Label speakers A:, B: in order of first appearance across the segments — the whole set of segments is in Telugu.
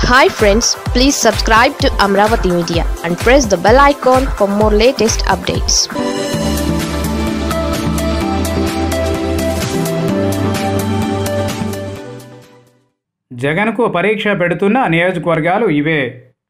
A: hi friends please subscribe to Amaravati media and press the bell icon for more latest updates
B: జగన్కు పరీక్ష పెడుతున్న నియోజకవర్గాలు ఇవే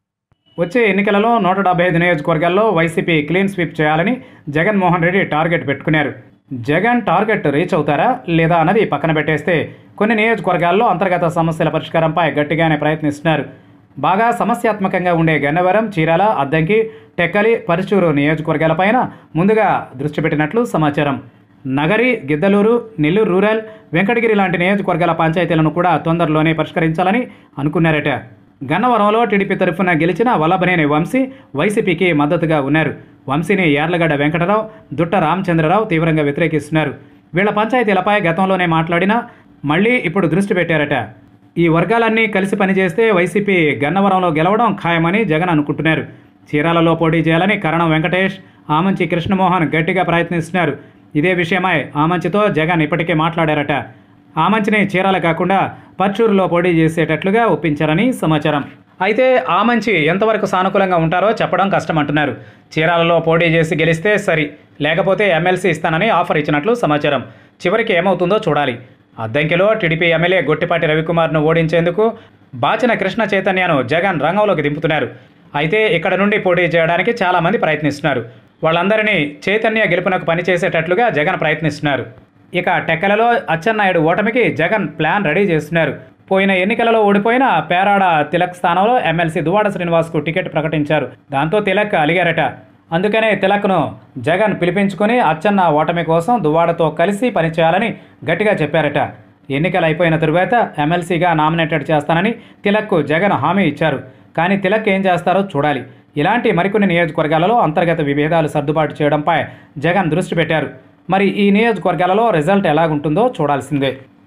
B: వచ్చే ఎన్నికలలో నూట డెబ్బై ఐదు నియోజకవర్గాల్లో వైసీపీ క్లీన్ స్వీప్ చేయాలని జగన్మోహన్ రెడ్డి టార్గెట్ పెట్టుకున్నారు జగన్ టార్గెట్ రీచ్ అవుతారా లేదా అన్నది పక్కన పెట్టేస్తే కొన్ని నియోజకవర్గాల్లో అంతర్గత సమస్యల పరిష్కారంపై గట్టిగానే ప్రయత్నిస్తున్నారు బాగా సమస్యాత్మకంగా ఉండే గన్నవరం చీరాల అద్దంకి టెక్కలి పరుచూరు నియోజకవర్గాలపైన ముందుగా దృష్టి పెట్టినట్లు సమాచారం నగరి గిద్దలూరు నెల్లూరు రూరల్ వెంకటగిరి లాంటి నియోజకవర్గాల పంచాయతీలను కూడా తొందరలోనే పరిష్కరించాలని అనుకున్నారట గన్నవరంలో టీడీపీ తరఫున గెలిచిన వల్లభనేని వంశీ వైసీపీకి మద్దతుగా ఉన్నారు వంశీని యార్లగడ్డ వెంకటరావు దుట్ట రామచంద్రరావు తీవ్రంగా వ్యతిరేకిస్తున్నారు వీళ్ల పంచాయతీలపై గతంలోనే మాట్లాడినా మళ్ళీ ఇప్పుడు దృష్టి పెట్టారట ఈ వర్గాలన్నీ కలిసి పనిచేస్తే వైసీపీ గన్నవరంలో గెలవడం ఖాయమని జగన్ అనుకుంటున్నారు చీరాలలో పోటీ చేయాలని కరణం వెంకటేష్ ఆమంచి కృష్ణమోహన్ గట్టిగా ప్రయత్నిస్తున్నారు ఇదే విషయమై ఆమంచితో జగన్ ఇప్పటికే మాట్లాడారట ఆమంచిని చీరాల కాకుండా పర్చూరులో పోటీ చేసేటట్లుగా ఒప్పించారని సమాచారం అయితే ఆమంచి ఎంతవరకు సానుకూలంగా ఉంటారో చెప్పడం కష్టమంటున్నారు చీరాలలో పోటీ చేసి గెలిస్తే సరి లేకపోతే ఎమ్మెల్సీ ఇస్తానని ఆఫర్ ఇచ్చినట్లు సమాచారం చివరికి ఏమవుతుందో చూడాలి అద్దంకిలో టీడీపీ ఎమ్మెల్యే గొట్టిపాటి రవికుమార్ను ఓడించేందుకు బాచిన కృష్ణ చైతన్యను జగన్ రంగంలోకి దింపుతున్నారు అయితే ఇక్కడ నుండి పోటీ చేయడానికి చాలామంది ప్రయత్నిస్తున్నారు వాళ్ళందరినీ చైతన్య గెలుపునకు పనిచేసేటట్లుగా జగన్ ప్రయత్నిస్తున్నారు ఇక టెక్కలలో అచ్చెన్నాయుడు ఓటమికి జగన్ ప్లాన్ రెడీ చేస్తున్నారు పోయిన ఎన్నికలలో ఓడిపోయిన పేరాడ తిలక్ స్థానంలో ఎమ్మెల్సీ దువాడ శ్రీనివాస్కు టికెట్ ప్రకటించారు దాంతో తిలక్ అలిగారట అందుకనే తిలక్ను జగన్ పిలిపించుకొని అచ్చన్న ఓటమి కోసం దువ్వాడతో కలిసి పనిచేయాలని గట్టిగా చెప్పారట ఎన్నికలు అయిపోయిన తరువాత ఎమ్మెల్సీగా నామినేటెడ్ చేస్తానని తిలక్కు జగన్ హామీ ఇచ్చారు కానీ తిలక్ ఏం చేస్తారో చూడాలి ఇలాంటి మరికొన్ని నియోజకవర్గాలలో అంతర్గత విభేదాలు సర్దుబాటు చేయడంపై జగన్ దృష్టి పెట్టారు మరి ఈ నియోజకవర్గాలలో రిజల్ట్ ఎలాగుంటుందో చూడాల్సిందే